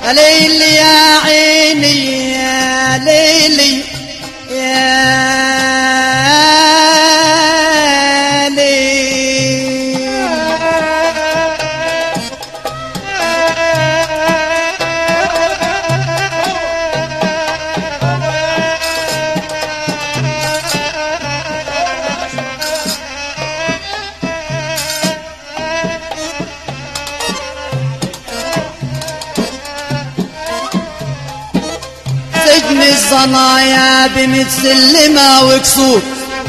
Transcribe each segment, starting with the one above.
يا ليلي يا عيني يا ليلي يا ليلي سجن الصنايا بمتسلمة وكسور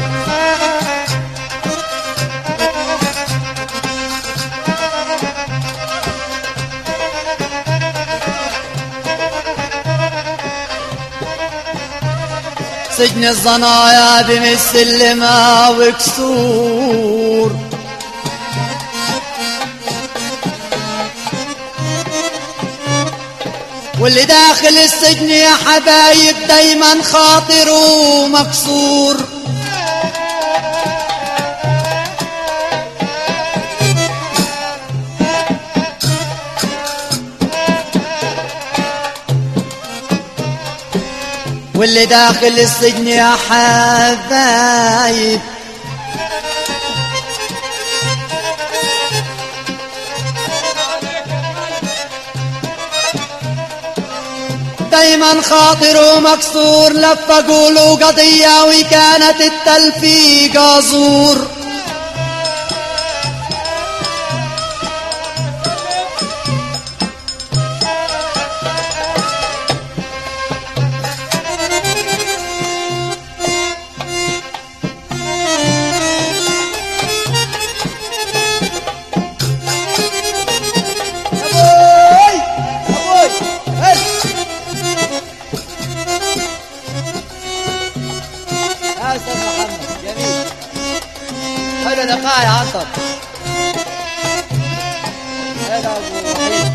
سجن الصنايا بمتسلمة وكسور واللي داخل السجن يا حبايب دايما خاطره مكسور واللي داخل السجن يا حبايب دايما خاطره مكسور لفقوا له قضية وكانت التلفيقة زور أبوي أبوي هل يا أستاذ محمد جميل حلو لقاء يا عنتر هلا أبو وحيد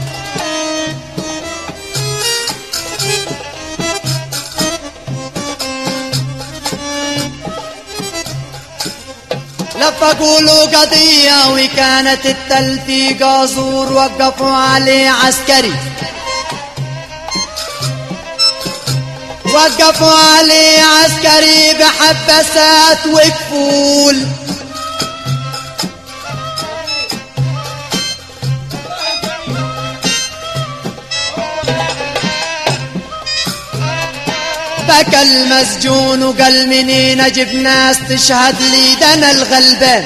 لفقوا له قضية وكانت التلفيقة زور وقفوا عليه عسكري وقفوا عليه عسكري بحبسات وكفول بكى المسجون وقال منين اجيب ناس تشهد لي ده انا الغلبان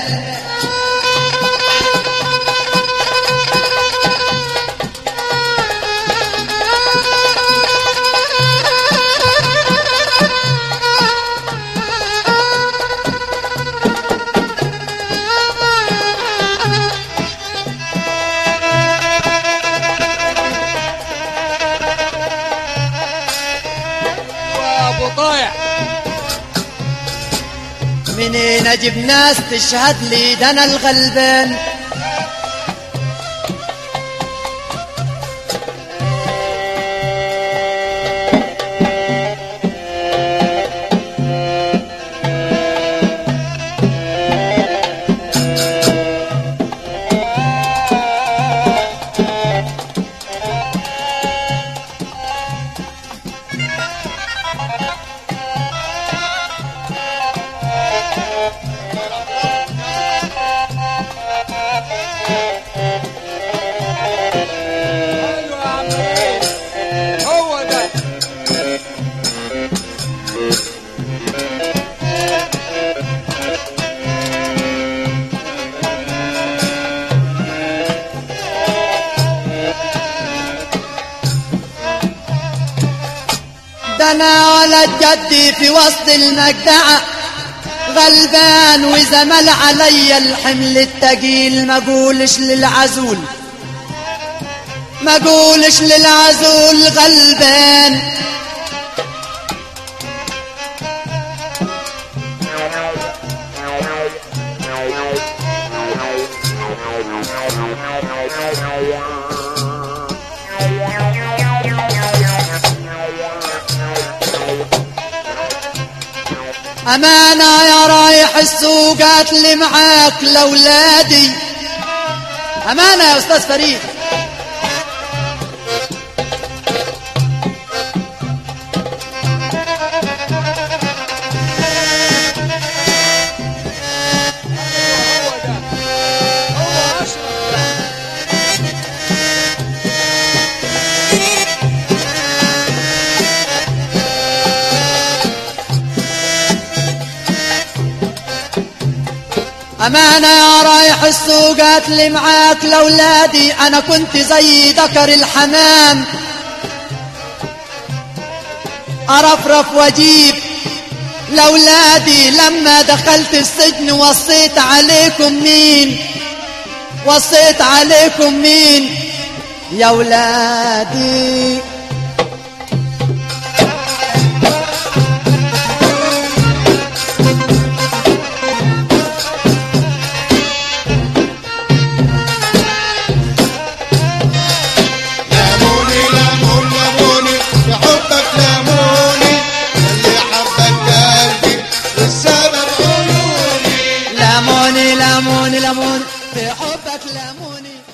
ابو طايع منين اجيب ناس تشهد لي ده انا الغلبان حلو يا عم إيه. هو ده ده انا ولد جدي في وسط المجدعة غلبان وزمل علي الحمل التقيل ما قولش للعزول ما قولش للعزول غلبان أمانة يا رايح السوق لي معاك لأولادي أمانة يا أستاذ فريد أمانة يا رايح السوق هاتلي معاك لأولادي أنا كنت زي ذكر الحمام أرفرف وأجيب لأولادي لما دخلت السجن وصيت عليكم مين وصيت عليكم مين يا ولادي لاموني لامون لاموني بحبك لاموني اللي حبك قلبي والسبب عيوني لاموني لاموني لاموني في حبك لاموني